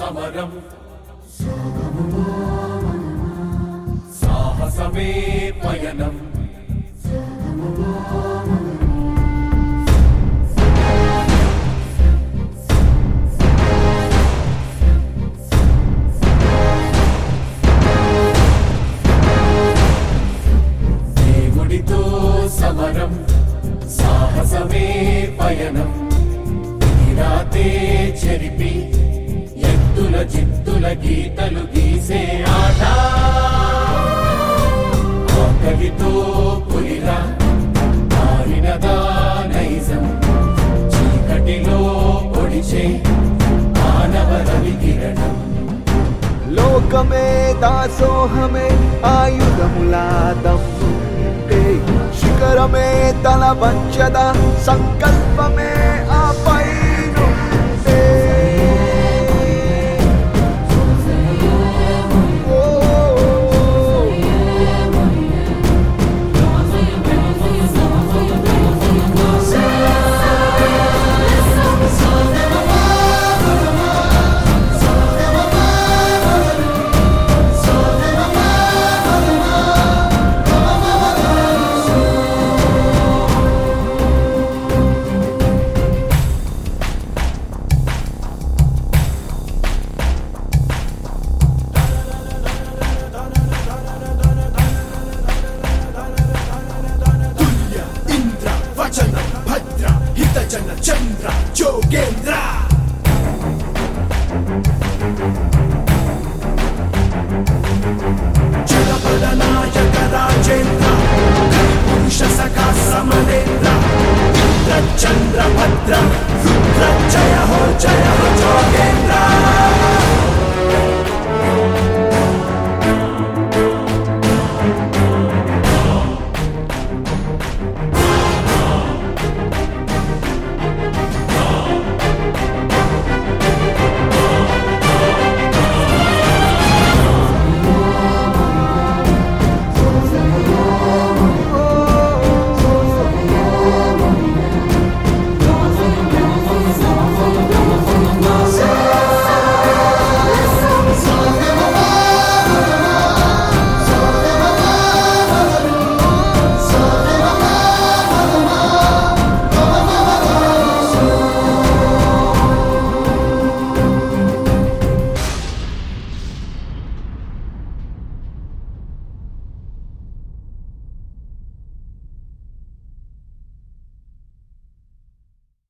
సమరం సాహసమే పయనం దేవుడితో సమరం సాహసమే పయనం తీరాతే చెరిపి ఎత్తుల చిత్తుల గీతలు గీసే ఆట ఆకలితో పులిరా మారినదా నైజం చీకటిలో పొడిచే మానవ రవి కిరణం లోకమే దాసోహమే ఆయుధములాదమ్ముంటే శిఖరమే తల వంచద సంకల్పమే ఆ పైనుంటే ఓ, తుల్య ఇంద్ర వచన భద్ర హితజన చంద్ర జోగేంద్ర జగపద నాయక రాజేంద్ర పురుష సఖా సమరేంద్ర ఇంద్ర చంద్ర భద్ర రుద్ర జయ